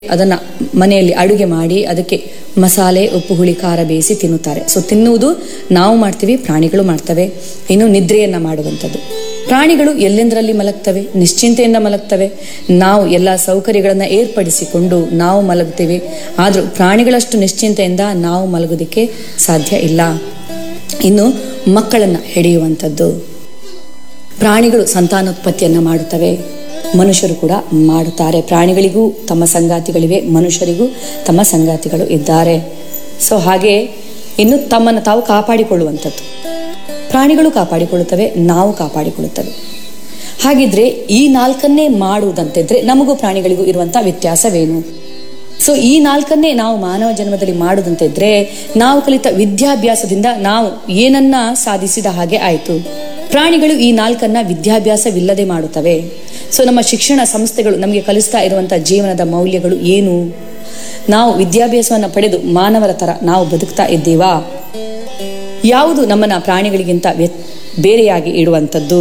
ಅದನ್ನ ಮನೆಯಲ್ಲಿ ಅಡುಗೆ ಮಾಡಿ ಅದಕ್ಕೆ ಮಸಾಲೆ ಉಪ್ಪು ಹುಳಿ ಖಾರ ಬೇಯಿಸಿ ತಿನ್ನುತ್ತಾರೆ ಸೊ ತಿನ್ನುವುದು ನಾವು ಮಾಡ್ತೀವಿ ಪ್ರಾಣಿಗಳು ಮಾಡ್ತವೆ ಇನ್ನು ನಿದ್ರೆಯನ್ನ ಮಾಡುವಂಥದ್ದು ಪ್ರಾಣಿಗಳು ಎಲ್ಲೆಂದರಲ್ಲಿ ಮಲಗ್ತವೆ ನಿಶ್ಚಿಂತೆಯಿಂದ ಮಲಗ್ತವೆ ನಾವು ಎಲ್ಲ ಸೌಕರ್ಯಗಳನ್ನು ಏರ್ಪಡಿಸಿಕೊಂಡು ನಾವು ಮಲಗ್ತೇವೆ ಆದರೂ ಪ್ರಾಣಿಗಳಷ್ಟು ನಿಶ್ಚಿಂತೆಯಿಂದ ನಾವು ಮಲಗೋದಕ್ಕೆ ಸಾಧ್ಯ ಇಲ್ಲ ಇನ್ನು ಮಕ್ಕಳನ್ನು ಹೆಡೆಯುವಂಥದ್ದು ಪ್ರಾಣಿಗಳು ಸಂತಾನೋತ್ಪತ್ತಿಯನ್ನು ಮಾಡುತ್ತವೆ ಮನುಷ್ಯರು ಕೂಡ ಮಾಡುತ್ತಾರೆ ಪ್ರಾಣಿಗಳಿಗೂ ತಮ್ಮ ಸಂಗಾತಿಗಳಿವೆ ಮನುಷ್ಯರಿಗೂ ತಮ್ಮ ಸಂಗಾತಿಗಳು ಇದ್ದಾರೆ ಸೊ ಹಾಗೆ ಇನ್ನು ತಮ್ಮನ್ನು ತಾವು ಕಾಪಾಡಿಕೊಳ್ಳುವಂಥದ್ದು ಪ್ರಾಣಿಗಳು ಕಾಪಾಡಿಕೊಳ್ಳುತ್ತವೆ ನಾವು ಕಾಪಾಡಿಕೊಳ್ಳುತ್ತವೆ ಹಾಗಿದ್ರೆ ಈ ನಾಲ್ಕನ್ನೇ ಮಾಡುವುದಂತಿದ್ರೆ ನಮಗೂ ಪ್ರಾಣಿಗಳಿಗೂ ಇರುವಂಥ ವ್ಯತ್ಯಾಸವೇನು ಸೊ ಈ ನಾಲ್ಕನ್ನೇ ನಾವು ಮಾನವ ಜನ್ಮದಲ್ಲಿ ಮಾಡುದಂತಿದ್ರೆ ನಾವು ಕಲಿತ ವಿದ್ಯಾಭ್ಯಾಸದಿಂದ ನಾವು ಏನನ್ನ ಸಾಧಿಸಿದ ಹಾಗೆ ಆಯಿತು ಪ್ರಾಣಿಗಳು ಈ ನಾಲ್ಕನ್ನ ವಿದ್ಯಾಭ್ಯಾಸವಿಲ್ಲದೆ ಮಾಡುತ್ತವೆ ಸೊ ನಮ್ಮ ಶಿಕ್ಷಣ ಸಂಸ್ಥೆಗಳು ನಮಗೆ ಕಲಿಸ್ತಾ ಇರುವಂತಹ ಜೀವನದ ಮೌಲ್ಯಗಳು ಏನು ನಾವು ವಿದ್ಯಾಭ್ಯಾಸವನ್ನು ಪಡೆದು ಮಾನವರ ತರ ನಾವು ಬದುಕ್ತಾ ಇದ್ದೀವಾ ಯಾವುದು ನಮ್ಮನ್ನ ಪ್ರಾಣಿಗಳಿಗಿಂತ ವ್ಯತ್ ಬೇರೆಯಾಗಿ ಇಡುವಂಥದ್ದು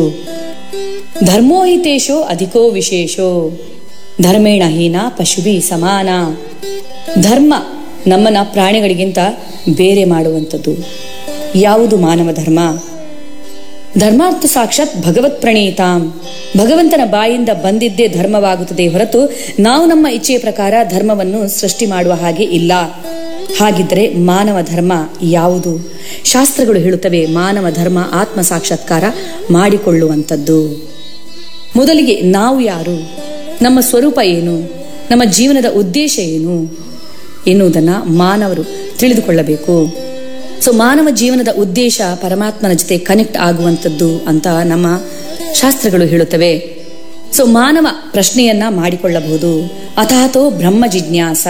ಧರ್ಮೋಹಿತೇಶೋ ಅಧಿಕೋ ವಿಶೇಷೋ ಧರ್ಮೇಣ ಹೀನ ಪಶುಭಿ ಸಮಾನ ಧರ್ಮ ನಮ್ಮನ್ನ ಪ್ರಾಣಿಗಳಿಗಿಂತ ಬೇರೆ ಮಾಡುವಂಥದ್ದು ಯಾವುದು ಮಾನವ ಧರ್ಮ ಧರ್ಮಾರ್ಥ ಸಾಕ್ಷಾತ್ ಭಗವತ್ ಪ್ರಣೀತಾಂ ಭಗವಂತನ ಬಾಯಿಂದ ಬಂದಿದ್ದೇ ಧರ್ಮವಾಗುತ್ತದೆ ಹೊರತು ನಾವು ನಮ್ಮ ಇಚ್ಛೆಯ ಪ್ರಕಾರ ಧರ್ಮವನ್ನು ಸೃಷ್ಟಿ ಮಾಡುವ ಹಾಗೆ ಇಲ್ಲ ಹಾಗಿದ್ದರೆ ಮಾನವ ಧರ್ಮ ಯಾವುದು ಶಾಸ್ತ್ರಗಳು ಹೇಳುತ್ತವೆ ಮಾನವ ಧರ್ಮ ಆತ್ಮ ಸಾಕ್ಷಾತ್ಕಾರ ಮಾಡಿಕೊಳ್ಳುವಂಥದ್ದು ಮೊದಲಿಗೆ ನಾವು ಯಾರು ನಮ್ಮ ಸ್ವರೂಪ ಏನು ನಮ್ಮ ಜೀವನದ ಉದ್ದೇಶ ಏನು ಎನ್ನುವುದನ್ನು ಮಾನವರು ತಿಳಿದುಕೊಳ್ಳಬೇಕು ಸೊ ಮಾನವ ಜೀವನದ ಉದ್ದೇಶ ಪರಮಾತ್ಮನ ಜೊತೆ ಕನೆಕ್ಟ್ ಆಗುವಂಥದ್ದು ಅಂತ ನಮ್ಮ ಶಾಸ್ತ್ರಗಳು ಹೇಳುತ್ತವೆ ಸೊ ಮಾನವ ಪ್ರಶ್ನೆಯನ್ನ ಮಾಡಿಕೊಳ್ಳಬಹುದು ಅಥಾತೋ ಬ್ರಹ್ಮ ಜಿಜ್ಞಾಸ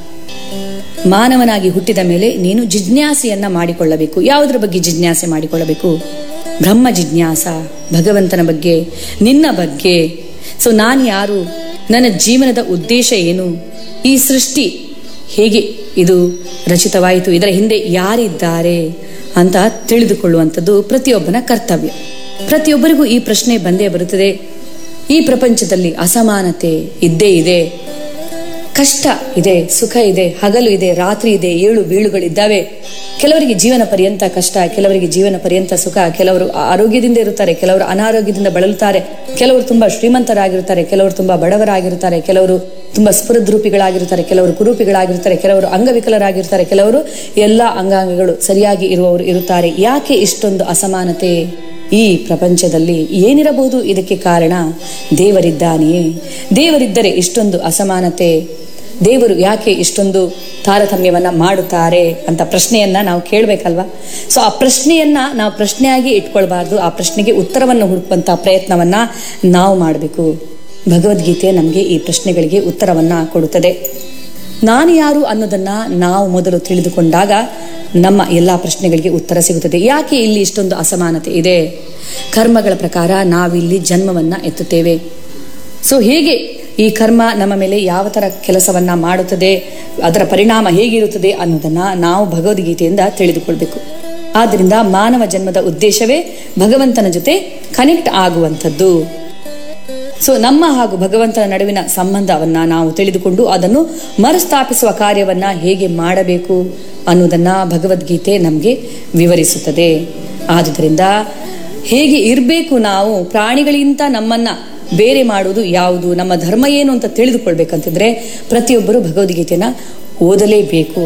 ಮಾನವನಾಗಿ ಹುಟ್ಟಿದ ಮೇಲೆ ನೀನು ಜಿಜ್ಞಾಸೆಯನ್ನ ಮಾಡಿಕೊಳ್ಳಬೇಕು ಯಾವುದರ ಬಗ್ಗೆ ಜಿಜ್ಞಾಸೆ ಮಾಡಿಕೊಳ್ಳಬೇಕು ಬ್ರಹ್ಮ ಜಿಜ್ಞಾಸ ಭಗವಂತನ ಬಗ್ಗೆ ನಿನ್ನ ಬಗ್ಗೆ ಸೊ ನಾನು ಯಾರು ನನ್ನ ಜೀವನದ ಉದ್ದೇಶ ಏನು ಈ ಸೃಷ್ಟಿ ಹೇಗೆ ಇದು ರಚಿತವಾಯಿತು ಇದರ ಹಿಂದೆ ಯಾರಿದ್ದಾರೆ ಅಂತ ತಿಳಿದುಕೊಳ್ಳುವಂಥದ್ದು ಪ್ರತಿಯೊಬ್ಬನ ಕರ್ತವ್ಯ ಪ್ರತಿಯೊಬ್ಬರಿಗೂ ಈ ಪ್ರಶ್ನೆ ಬಂದೇ ಬರುತ್ತದೆ ಈ ಪ್ರಪಂಚದಲ್ಲಿ ಅಸಮಾನತೆ ಇದ್ದೇ ಇದೆ ಕಷ್ಟ ಇದೆ ಸುಖ ಇದೆ ಹಗಲು ಇದೆ ರಾತ್ರಿ ಇದೆ ಏಳು ಬೀಳುಗಳಿದ್ದಾವೆ ಕೆಲವರಿಗೆ ಜೀವನ ಪರ್ಯಂತ ಕಷ್ಟ ಕೆಲವರಿಗೆ ಜೀವನ ಪರ್ಯಂತ ಸುಖ ಕೆಲವರು ಆರೋಗ್ಯದಿಂದ ಇರುತ್ತಾರೆ ಕೆಲವರು ಅನಾರೋಗ್ಯದಿಂದ ಬಳಲುತ್ತಾರೆ ಕೆಲವರು ತುಂಬಾ ಶ್ರೀಮಂತರಾಗಿರುತ್ತಾರೆ ಕೆಲವರು ತುಂಬಾ ಬಡವರಾಗಿರುತ್ತಾರೆ ಕೆಲವರು ತುಂಬಾ ಸ್ಫುರದ್ರೂಪಿಗಳಾಗಿರುತ್ತಾರೆ ಕೆಲವರು ಕುರೂಪಿಗಳಾಗಿರ್ತಾರೆ ಕೆಲವರು ಅಂಗವಿಕಲರಾಗಿರ್ತಾರೆ ಕೆಲವರು ಎಲ್ಲ ಅಂಗಾಂಗಗಳು ಸರಿಯಾಗಿ ಇರುವವರು ಇರುತ್ತಾರೆ ಯಾಕೆ ಇಷ್ಟೊಂದು ಅಸಮಾನತೆ ಈ ಪ್ರಪಂಚದಲ್ಲಿ ಏನಿರಬಹುದು ಇದಕ್ಕೆ ಕಾರಣ ದೇವರಿದ್ದಾನೆಯೇ ದೇವರಿದ್ದರೆ ಇಷ್ಟೊಂದು ಅಸಮಾನತೆ ದೇವರು ಯಾಕೆ ಇಷ್ಟೊಂದು ತಾರತಮ್ಯವನ್ನ ಮಾಡುತ್ತಾರೆ ಅಂತ ಪ್ರಶ್ನೆಯನ್ನ ನಾವು ಕೇಳಬೇಕಲ್ವಾ ಸೊ ಆ ಪ್ರಶ್ನೆಯನ್ನ ನಾವು ಪ್ರಶ್ನೆಯಾಗಿ ಇಟ್ಕೊಳ್ಬಾರ್ದು ಆ ಪ್ರಶ್ನೆಗೆ ಉತ್ತರವನ್ನು ಹುಡುಕುವಂತ ಪ್ರಯತ್ನವನ್ನ ನಾವು ಮಾಡಬೇಕು ಭಗವದ್ಗೀತೆ ನಮಗೆ ಈ ಪ್ರಶ್ನೆಗಳಿಗೆ ಉತ್ತರವನ್ನ ಕೊಡುತ್ತದೆ ನಾನು ಯಾರು ಅನ್ನೋದನ್ನ ನಾವು ಮೊದಲು ತಿಳಿದುಕೊಂಡಾಗ ನಮ್ಮ ಎಲ್ಲ ಪ್ರಶ್ನೆಗಳಿಗೆ ಉತ್ತರ ಸಿಗುತ್ತದೆ ಯಾಕೆ ಇಲ್ಲಿ ಇಷ್ಟೊಂದು ಅಸಮಾನತೆ ಇದೆ ಕರ್ಮಗಳ ಪ್ರಕಾರ ನಾವಿಲ್ಲಿ ಜನ್ಮವನ್ನ ಎತ್ತುತ್ತೇವೆ ಸೊ ಹೇಗೆ ಈ ಕರ್ಮ ನಮ್ಮ ಮೇಲೆ ಯಾವ ತರ ಕೆಲಸವನ್ನ ಮಾಡುತ್ತದೆ ಅದರ ಪರಿಣಾಮ ಹೇಗಿರುತ್ತದೆ ಅನ್ನೋದನ್ನ ನಾವು ಭಗವದ್ಗೀತೆಯಿಂದ ತಿಳಿದುಕೊಳ್ಬೇಕು ಆದ್ರಿಂದ ಮಾನವ ಜನ್ಮದ ಉದ್ದೇಶವೇ ಭಗವಂತನ ಜೊತೆ ಕನೆಕ್ಟ್ ಆಗುವಂಥದ್ದು ಸೊ ನಮ್ಮ ಹಾಗೂ ಭಗವಂತನ ನಡುವಿನ ಸಂಬಂಧವನ್ನ ನಾವು ತಿಳಿದುಕೊಂಡು ಅದನ್ನು ಮರುಸ್ಥಾಪಿಸುವ ಕಾರ್ಯವನ್ನ ಹೇಗೆ ಮಾಡಬೇಕು ಅನ್ನೋದನ್ನ ಭಗವದ್ಗೀತೆ ನಮಗೆ ವಿವರಿಸುತ್ತದೆ ಆದುದರಿಂದ ಹೇಗೆ ಇರಬೇಕು ನಾವು ಪ್ರಾಣಿಗಳಿಗಿಂತ ನಮ್ಮನ್ನ ಬೇರೆ ಮಾಡುವುದು ಯಾವುದು ನಮ್ಮ ಧರ್ಮ ಏನು ಅಂತ ತಿಳಿದುಕೊಳ್ಬೇಕಂತಿದ್ರೆ ಪ್ರತಿಯೊಬ್ಬರು ಭಗವದ್ಗೀತೆನ ಓದಲೇಬೇಕು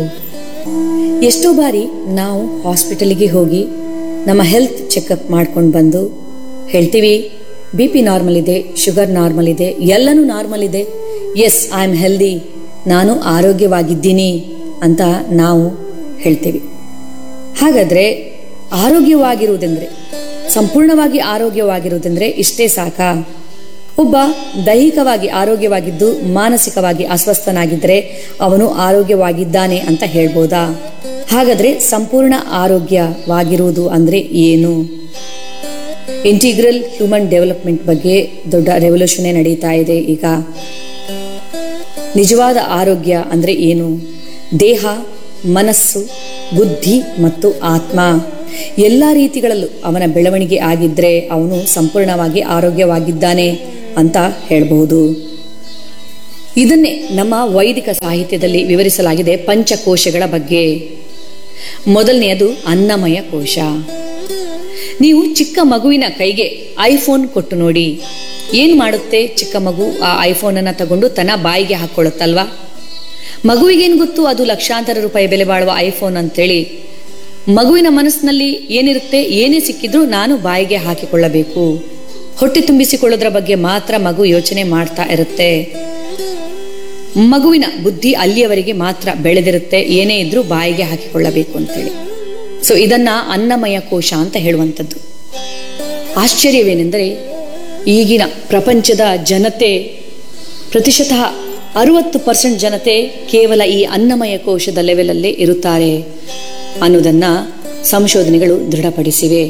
ಎಷ್ಟೋ ಬಾರಿ ನಾವು ಹಾಸ್ಪಿಟಲ್ಗೆ ಹೋಗಿ ನಮ್ಮ ಹೆಲ್ತ್ ಚೆಕಪ್ ಮಾಡ್ಕೊಂಡು ಬಂದು ಹೇಳ್ತೀವಿ ಬಿ ಪಿ ನಾರ್ಮಲ್ ಇದೆ ಶುಗರ್ ನಾರ್ಮಲ್ ಇದೆ ಎಲ್ಲನೂ ನಾರ್ಮಲ್ ಇದೆ ಎಸ್ ಐ ಆಮ್ ಹೆಲ್ದಿ ನಾನು ಆರೋಗ್ಯವಾಗಿದ್ದೀನಿ ಅಂತ ನಾವು ಹೇಳ್ತೀವಿ ಹಾಗಾದ್ರೆ ಆರೋಗ್ಯವಾಗಿರುವುದೆಂದ್ರೆ ಸಂಪೂರ್ಣವಾಗಿ ಆರೋಗ್ಯವಾಗಿರುವುದೆಂದ್ರೆ ಇಷ್ಟೇ ಸಾಕಾ ಒಬ್ಬ ದೈಹಿಕವಾಗಿ ಆರೋಗ್ಯವಾಗಿದ್ದು ಮಾನಸಿಕವಾಗಿ ಅಸ್ವಸ್ಥನಾಗಿದ್ದರೆ ಅವನು ಆರೋಗ್ಯವಾಗಿದ್ದಾನೆ ಅಂತ ಹೇಳ್ಬೋದಾ ಹಾಗಾದ್ರೆ ಸಂಪೂರ್ಣ ಆರೋಗ್ಯವಾಗಿರುವುದು ಅಂದ್ರೆ ಏನು ಇಂಟಿಗ್ರಲ್ ಹ್ಯೂಮನ್ ಡೆವಲಪ್ಮೆಂಟ್ ಬಗ್ಗೆ ದೊಡ್ಡ ರೆವಲ್ಯೂಷನ್ ನಡೀತಾ ಇದೆ ಈಗ ನಿಜವಾದ ಆರೋಗ್ಯ ಅಂದ್ರೆ ಏನು ದೇಹ ಮನಸ್ಸು ಬುದ್ಧಿ ಮತ್ತು ಆತ್ಮ ಎಲ್ಲ ರೀತಿಗಳಲ್ಲೂ ಅವನ ಬೆಳವಣಿಗೆ ಆಗಿದ್ರೆ ಅವನು ಸಂಪೂರ್ಣವಾಗಿ ಆರೋಗ್ಯವಾಗಿದ್ದಾನೆ ಅಂತ ಹೇಳಬಹುದು ಇದನ್ನೇ ನಮ್ಮ ವೈದಿಕ ಸಾಹಿತ್ಯದಲ್ಲಿ ವಿವರಿಸಲಾಗಿದೆ ಪಂಚಕೋಶಗಳ ಬಗ್ಗೆ ಮೊದಲನೆಯದು ಅನ್ನಮಯ ಕೋಶ ನೀವು ಚಿಕ್ಕ ಮಗುವಿನ ಕೈಗೆ ಐಫೋನ್ ಕೊಟ್ಟು ನೋಡಿ ಏನು ಮಾಡುತ್ತೆ ಚಿಕ್ಕ ಮಗು ಆ ಐಫೋನ್ ಅನ್ನ ತಗೊಂಡು ತನ್ನ ಬಾಯಿಗೆ ಹಾಕೊಳ್ಳುತ್ತಲ್ವಾ ಮಗುವಿಗೇನು ಗೊತ್ತು ಅದು ಲಕ್ಷಾಂತರ ರೂಪಾಯಿ ಬೆಲೆ ಬಾಳುವ ಐಫೋನ್ ಅಂತೇಳಿ ಮಗುವಿನ ಮನಸ್ಸಿನಲ್ಲಿ ಏನಿರುತ್ತೆ ಏನೇ ಸಿಕ್ಕಿದ್ರೂ ನಾನು ಬಾಯಿಗೆ ಹಾಕಿಕೊಳ್ಳಬೇಕು ಹೊಟ್ಟೆ ತುಂಬಿಸಿಕೊಳ್ಳೋದ್ರ ಬಗ್ಗೆ ಮಾತ್ರ ಮಗು ಯೋಚನೆ ಮಾಡ್ತಾ ಇರುತ್ತೆ ಮಗುವಿನ ಬುದ್ಧಿ ಅಲ್ಲಿಯವರೆಗೆ ಮಾತ್ರ ಬೆಳೆದಿರುತ್ತೆ ಏನೇ ಇದ್ರೂ ಬಾಯಿಗೆ ಹಾಕಿಕೊಳ್ಳಬೇಕು ಅಂತೇಳಿ ಸೊ ಇದನ್ನ ಅನ್ನಮಯ ಕೋಶ ಅಂತ ಹೇಳುವಂಥದ್ದು ಆಶ್ಚರ್ಯವೇನೆಂದರೆ ಈಗಿನ ಪ್ರಪಂಚದ ಜನತೆ ಪ್ರತಿಶತಃ ಅರುವತ್ತು ಪರ್ಸೆಂಟ್ ಜನತೆ ಕೇವಲ ಈ ಅನ್ನಮಯ ಕೋಶದ ಲೆವೆಲಲ್ಲೇ ಇರುತ್ತಾರೆ ಅನ್ನೋದನ್ನ ಸಂಶೋಧನೆಗಳು ದೃಢಪಡಿಸಿವೆ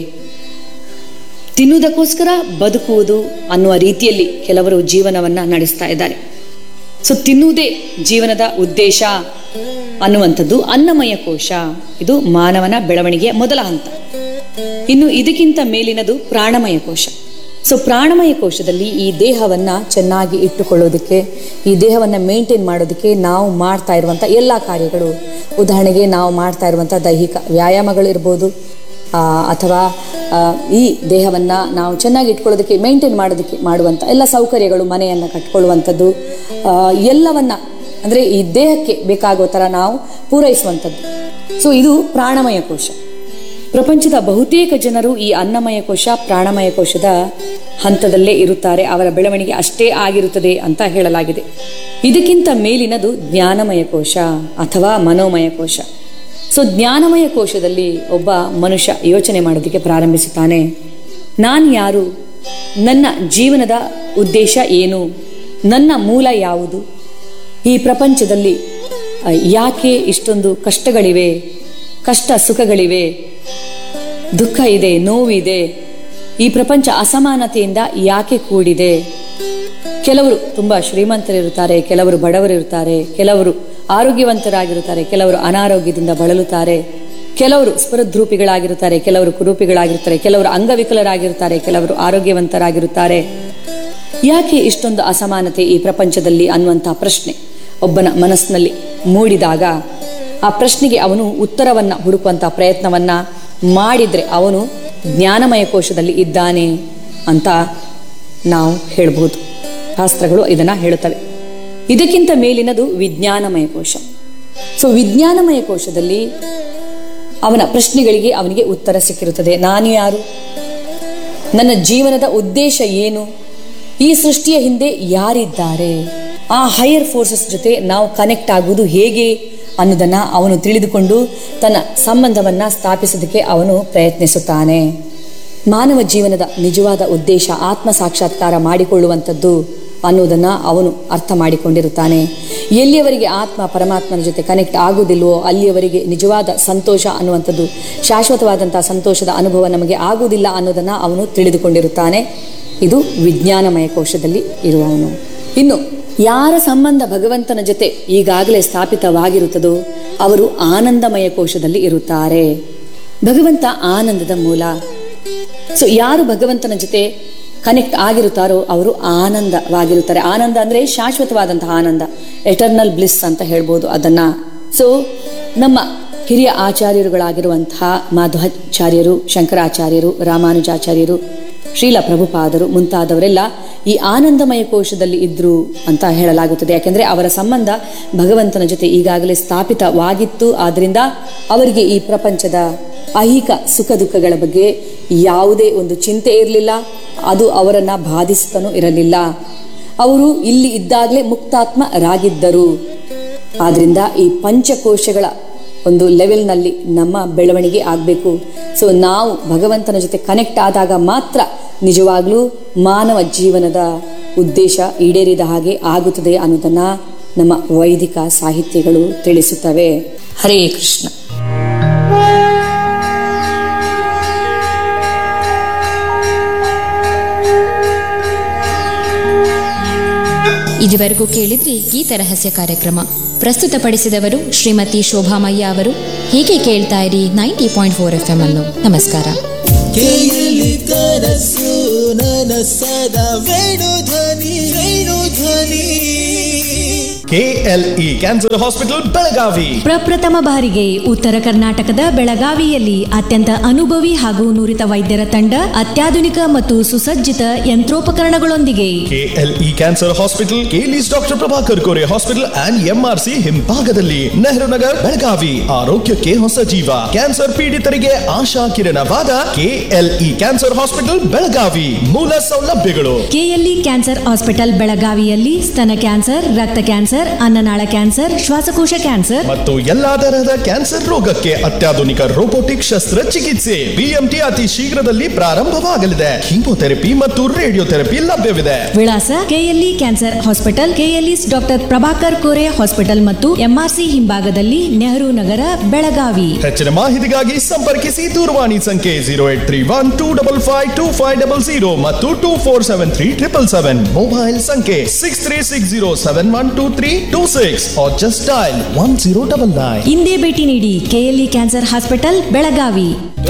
ತಿನ್ನುವುದಕ್ಕೋಸ್ಕರ ಬದುಕುವುದು ಅನ್ನುವ ರೀತಿಯಲ್ಲಿ ಕೆಲವರು ಜೀವನವನ್ನ ನಡೆಸ್ತಾ ಇದ್ದಾರೆ ಸೊ ತಿನ್ನುವುದೇ ಜೀವನದ ಉದ್ದೇಶ ಅನ್ನುವಂಥದ್ದು ಅನ್ನಮಯ ಕೋಶ ಇದು ಮಾನವನ ಬೆಳವಣಿಗೆಯ ಮೊದಲ ಹಂತ ಇನ್ನು ಇದಕ್ಕಿಂತ ಮೇಲಿನದು ಪ್ರಾಣಮಯ ಕೋಶ ಸೊ ಪ್ರಾಣಮಯ ಕೋಶದಲ್ಲಿ ಈ ದೇಹವನ್ನ ಚೆನ್ನಾಗಿ ಇಟ್ಟುಕೊಳ್ಳೋದಕ್ಕೆ ಈ ದೇಹವನ್ನ ಮೇಂಟೈನ್ ಮಾಡೋದಕ್ಕೆ ನಾವು ಮಾಡ್ತಾ ಇರುವಂಥ ಎಲ್ಲ ಕಾರ್ಯಗಳು ಉದಾಹರಣೆಗೆ ನಾವು ಮಾಡ್ತಾ ಇರುವಂಥ ದೈಹಿಕ ವ್ಯಾಯಾಮಗಳು ಇರ್ಬೋದು ಆ, ಅಥವಾ ಆ, ಈ ದೇಹವನ್ನ ನಾವು ಚೆನ್ನಾಗಿ ಇಟ್ಕೊಳ್ಳೋದಕ್ಕೆ ಮೇಂಟೈನ್ ಮಾಡೋದಕ್ಕೆ ಮಾಡುವಂಥ ಎಲ್ಲ ಸೌಕರ್ಯಗಳು ಮನೆಯನ್ನು ಕಟ್ಕೊಳ್ಳುವಂಥದ್ದು ಆ, ಎಲ್ಲವನ್ನ ಅಂದರೆ ಈ ದೇಹಕ್ಕೆ ಬೇಕಾಗೋ ಥರ ನಾವು ಪೂರೈಸುವಂಥದ್ದು ಸೊ ಇದು ಪ್ರಾಣಮಯ ಕೋಶ ಪ್ರಪಂಚದ ಬಹುತೇಕ ಜನರು ಈ ಅನ್ನಮಯ ಕೋಶ ಪ್ರಾಣಮಯ ಕೋಶದ ಹಂತದಲ್ಲೇ ಇರುತ್ತಾರೆ ಅವರ ಬೆಳವಣಿಗೆ ಅಷ್ಟೇ ಆಗಿರುತ್ತದೆ ಅಂತ ಹೇಳಲಾಗಿದೆ ಇದಕ್ಕಿಂತ ಮೇಲಿನದು ಜ್ಞಾನಮಯ ಕೋಶ ಅಥವಾ ಮನೋಮಯ ಕೋಶ ಸೊ ಜ್ಞಾನಮಯ ಕೋಶದಲ್ಲಿ ಒಬ್ಬ ಮನುಷ್ಯ ಯೋಚನೆ ಮಾಡೋದಕ್ಕೆ ಪ್ರಾರಂಭಿಸುತ್ತಾನೆ ನಾನು ಯಾರು ನನ್ನ ಜೀವನದ ಉದ್ದೇಶ ಏನು ನನ್ನ ಮೂಲ ಯಾವುದು ಈ ಪ್ರಪಂಚದಲ್ಲಿ ಆ, ಯಾಕೆ ಇಷ್ಟೊಂದು ಕಷ್ಟಗಳಿವೆ ಕಷ್ಟ ಸುಖಗಳಿವೆ ದುಃಖ ಇದೆ ನೋವಿದೆ ಈ ಪ್ರಪಂಚ ಅಸಮಾನತೆಯಿಂದ ಯಾಕೆ ಕೂಡಿದೆ ಕೆಲವರು ತುಂಬಾ ಶ್ರೀಮಂತರಿರುತ್ತಾರೆ ಕೆಲವರು ಬಡವರಿರುತ್ತಾರೆ ಕೆಲವರು ಆರೋಗ್ಯವಂತರಾಗಿರುತ್ತಾರೆ ಕೆಲವರು ಅನಾರೋಗ್ಯದಿಂದ ಬಳಲುತ್ತಾರೆ ಕೆಲವರು ಸ್ಪೃದ್ರೂಪಿಗಳಾಗಿರುತ್ತಾರೆ ಕೆಲವರು ಕುರೂಪಿಗಳಾಗಿರುತ್ತಾರೆ ಕೆಲವರು ಅಂಗವಿಕಲರಾಗಿರುತ್ತಾರೆ ಕೆಲವರು ಆರೋಗ್ಯವಂತರಾಗಿರುತ್ತಾರೆ ಯಾಕೆ ಇಷ್ಟೊಂದು ಅಸಮಾನತೆ ಈ ಪ್ರಪಂಚದಲ್ಲಿ ಅನ್ನುವಂಥ ಪ್ರಶ್ನೆ ಒಬ್ಬನ ಮನಸ್ಸಿನಲ್ಲಿ ಮೂಡಿದಾಗ ಆ ಪ್ರಶ್ನೆಗೆ ಅವನು ಉತ್ತರವನ್ನ ಹುಡುಕುವಂತ ಪ್ರಯತ್ನವನ್ನ ಮಾಡಿದ್ರೆ ಅವನು ಜ್ಞಾನಮಯ ಕೋಶದಲ್ಲಿ ಇದ್ದಾನೆ ಅಂತ ನಾವು ಹೇಳ್ಬೋದು ಶಾಸ್ತ್ರಗಳು ಇದನ್ನ ಹೇಳುತ್ತವೆ ಇದಕ್ಕಿಂತ ಮೇಲಿನದು ವಿಜ್ಞಾನಮಯ ಕೋಶ ಸೊ ವಿಜ್ಞಾನಮಯ ಕೋಶದಲ್ಲಿ ಅವನ ಪ್ರಶ್ನೆಗಳಿಗೆ ಅವನಿಗೆ ಉತ್ತರ ಸಿಕ್ಕಿರುತ್ತದೆ ನಾನು ಯಾರು ನನ್ನ ಜೀವನದ ಉದ್ದೇಶ ಏನು ಈ ಸೃಷ್ಟಿಯ ಹಿಂದೆ ಯಾರಿದ್ದಾರೆ ಆ ಹೈಯರ್ ಫೋರ್ಸಸ್ ಜೊತೆ ನಾವು ಕನೆಕ್ಟ್ ಆಗುವುದು ಹೇಗೆ ಅನ್ನೋದನ್ನ ಅವನು ತಿಳಿದುಕೊಂಡು ತನ್ನ ಸಂಬಂಧವನ್ನ ಸ್ಥಾಪಿಸೋದಕ್ಕೆ ಅವನು ಪ್ರಯತ್ನಿಸುತ್ತಾನೆ ಮಾನವ ಜೀವನದ ನಿಜವಾದ ಉದ್ದೇಶ ಆತ್ಮ ಸಾಕ್ಷಾತ್ಕಾರ ಮಾಡಿಕೊಳ್ಳುವಂಥದ್ದು ಅನ್ನೋದನ್ನ ಅವನು ಅರ್ಥ ಮಾಡಿಕೊಂಡಿರುತ್ತಾನೆ ಎಲ್ಲಿಯವರೆಗೆ ಆತ್ಮ ಪರಮಾತ್ಮನ ಜೊತೆ ಕನೆಕ್ಟ್ ಆಗುವುದಿಲ್ವೋ ಅಲ್ಲಿಯವರೆಗೆ ನಿಜವಾದ ಸಂತೋಷ ಅನ್ನುವಂಥದ್ದು ಶಾಶ್ವತವಾದಂತಹ ಸಂತೋಷದ ಅನುಭವ ನಮಗೆ ಆಗುವುದಿಲ್ಲ ಅನ್ನೋದನ್ನ ಅವನು ತಿಳಿದುಕೊಂಡಿರುತ್ತಾನೆ ಇದು ವಿಜ್ಞಾನಮಯ ಕೋಶದಲ್ಲಿ ಇರುವವನು ಇನ್ನು ಯಾರ ಸಂಬಂಧ ಭಗವಂತನ ಜೊತೆ ಈಗಾಗಲೇ ಸ್ಥಾಪಿತವಾಗಿರುತ್ತದೋ ಅವರು ಆನಂದಮಯ ಕೋಶದಲ್ಲಿ ಇರುತ್ತಾರೆ ಭಗವಂತ ಆನಂದದ ಮೂಲ ಸೊ ಯಾರು ಭಗವಂತನ ಜೊತೆ ಕನೆಕ್ಟ್ ಆಗಿರುತ್ತಾರೋ ಅವರು ಆನಂದವಾಗಿರುತ್ತಾರೆ ಆನಂದ ಅಂದ್ರೆ ಶಾಶ್ವತವಾದಂತಹ ಆನಂದ ಎಟರ್ನಲ್ ಬ್ಲಿಸ್ ಅಂತ ಹೇಳ್ಬೋದು ಅದನ್ನ ಸೊ ನಮ್ಮ ಹಿರಿಯ ಆಚಾರ್ಯರುಗಳಾಗಿರುವಂತಹ ಮಾಧ್ವಾಚಾರ್ಯರು ಶಂಕರಾಚಾರ್ಯರು ರಾಮಾನುಜಾಚಾರ್ಯರು ಶ್ರೀಲ ಪ್ರಭುಪಾದರು ಮುಂತಾದವರೆಲ್ಲ ಈ ಆನಂದಮಯ ಕೋಶದಲ್ಲಿ ಇದ್ರು ಅಂತ ಹೇಳಲಾಗುತ್ತದೆ ಯಾಕೆಂದ್ರೆ ಅವರ ಸಂಬಂಧ ಭಗವಂತನ ಜೊತೆ ಈಗಾಗಲೇ ಸ್ಥಾಪಿತವಾಗಿತ್ತು ಆದ್ರಿಂದ ಅವರಿಗೆ ಈ ಪ್ರಪಂಚದ ಐಹಿಕ ಸುಖ ದುಃಖಗಳ ಬಗ್ಗೆ ಯಾವುದೇ ಒಂದು ಚಿಂತೆ ಇರಲಿಲ್ಲ ಅದು ಅವರನ್ನ ಬಾಧಿಸ್ತನೂ ಇರಲಿಲ್ಲ ಅವರು ಇಲ್ಲಿ ಇದ್ದಾಗಲೇ ಮುಕ್ತಾತ್ಮರಾಗಿದ್ದರು ಆದ್ರಿಂದ ಈ ಪಂಚಕೋಶಗಳ ಒಂದು ಲೆವೆಲ್ನಲ್ಲಿ ನಮ್ಮ ಬೆಳವಣಿಗೆ ಆಗಬೇಕು ಸೊ ನಾವು ಭಗವಂತನ ಜೊತೆ ಕನೆಕ್ಟ್ ಆದಾಗ ಮಾತ್ರ ನಿಜವಾಗ್ಲೂ ಮಾನವ ಜೀವನದ ಉದ್ದೇಶ ಈಡೇರಿದ ಹಾಗೆ ಆಗುತ್ತದೆ ಅನ್ನೋದನ್ನ ನಮ್ಮ ವೈದಿಕ ಸಾಹಿತ್ಯಗಳು ತಿಳಿಸುತ್ತವೆ ಹರೇ ಕೃಷ್ಣ ಇದುವರೆಗೂ ಕೇಳಿದ್ರಿ ಗೀತ ರಹಸ್ಯ ಕಾರ್ಯಕ್ರಮ ಪ್ರಸ್ತುತಪಡಿಸಿದವರು ಶ್ರೀಮತಿ ಶೋಭಾಮಯ್ಯ ಅವರು ಹೀಗೆ ಕೇಳ್ತಾ ಇರಿ ninety point four F M ಅನ್ನು ನಮಸ್ಕಾರ ಕೇಳಿ ಕನಸು ನನಸದ ವೇಣು ಧ್ವನಿ ವೇಣು ಧ್ವನಿ ಕೆಎಲ್ಇ ಕ್ಯಾನ್ಸರ್ ಹಾಸ್ಪಿಟಲ್ ಬೆಳಗಾವಿ ಪ್ರಪ್ರಥಮ ಬಾರಿಗೆ ಉತ್ತರ ಕರ್ನಾಟಕದ ಬೆಳಗಾವಿಯಲ್ಲಿ ಅತ್ಯಂತ ಅನುಭವಿ ಹಾಗೂ ನುರಿತ ವೈದ್ಯರ ತಂಡ ಅತ್ಯಾಧುನಿಕ ಮತ್ತು ಸುಸಜ್ಜಿತ ಯಂತ್ರೋಪಕರಣಗಳೊಂದಿಗೆ KLE cancer hospital KLE's doctor Prabhakar Kore hospital and MRC ಹಿಂಭಾಗದಲ್ಲಿ ನೆಹರು ನಗರ್ ಬೆಳಗಾವಿ ಆರೋಗ್ಯಕ್ಕೆ ಹೊಸ ಜೀವ ಕ್ಯಾನ್ಸರ್ ಪೀಡಿತರಿಗೆ ಆಶಾ ಕಿರಣವಾದ ಕೆಎಲ್ಇ ಕ್ಯಾನ್ಸರ್ ಹಾಸ್ಪಿಟಲ್ ಬೆಳಗಾವಿ ಮೂಲ ಸೌಲಭ್ಯಗಳು ಕೆಎಲ್ಇ ಕ್ಯಾನ್ಸರ್ ಹಾಸ್ಪಿಟಲ್ ಬೆಳಗಾವಿಯಲ್ಲಿ ಸ್ತನ ಕ್ಯಾನ್ಸರ್ ರಕ್ತ ಕ್ಯಾನ್ಸರ್ ಅನ್ನನಾಳ ಕ್ಯಾನ್ಸರ್ ಶ್ವಾಸಕೋಶ ಕ್ಯಾನ್ಸರ್ ಮತ್ತು ಎಲ್ಲಾ ತರಹದ ಕ್ಯಾನ್ಸರ್ ರೋಗಕ್ಕೆ ಅತ್ಯಾಧುನಿಕ ರೋಬೋಟಿಕ್ ಶಸ್ತ್ರಚಿಕಿತ್ಸೆ ಬಿಎಂಟಿ ಅತಿ ಶೀಘ್ರದಲ್ಲಿ ಪ್ರಾರಂಭವಾಗಲಿದೆ ಕೀಮೋಥೆರಪಿ ಮತ್ತು ರೇಡಿಯೋಥೆರಪಿ ಲಭ್ಯವಿದೆ ವಿಳಾಸ KLE cancer hospital KLE's doctor Prabhakar Kore hospital ಮತ್ತು ಎಂಆರ್ಸಿ ಹಿಂಭಾಗದಲ್ಲಿ ನೆಹರು ನಗರ ಬೆಳಗಾವಿ ಹೆಚ್ಚಿನ ಮಾಹಿತಿಗಾಗಿ ಸಂಪರ್ಕಿಸಿ ದೂರವಾಣಿ ಸಂಖ್ಯೆ zero eight three one two double five two five double zero ಮತ್ತು two four seven three triple seven mobile ಸಂಖ್ಯೆ six three six zero seven one two three two six just dial one zero double nine ಇಂದೇ ಭೇಟಿ ನೀಡಿ KLE cancer hospital Belagavi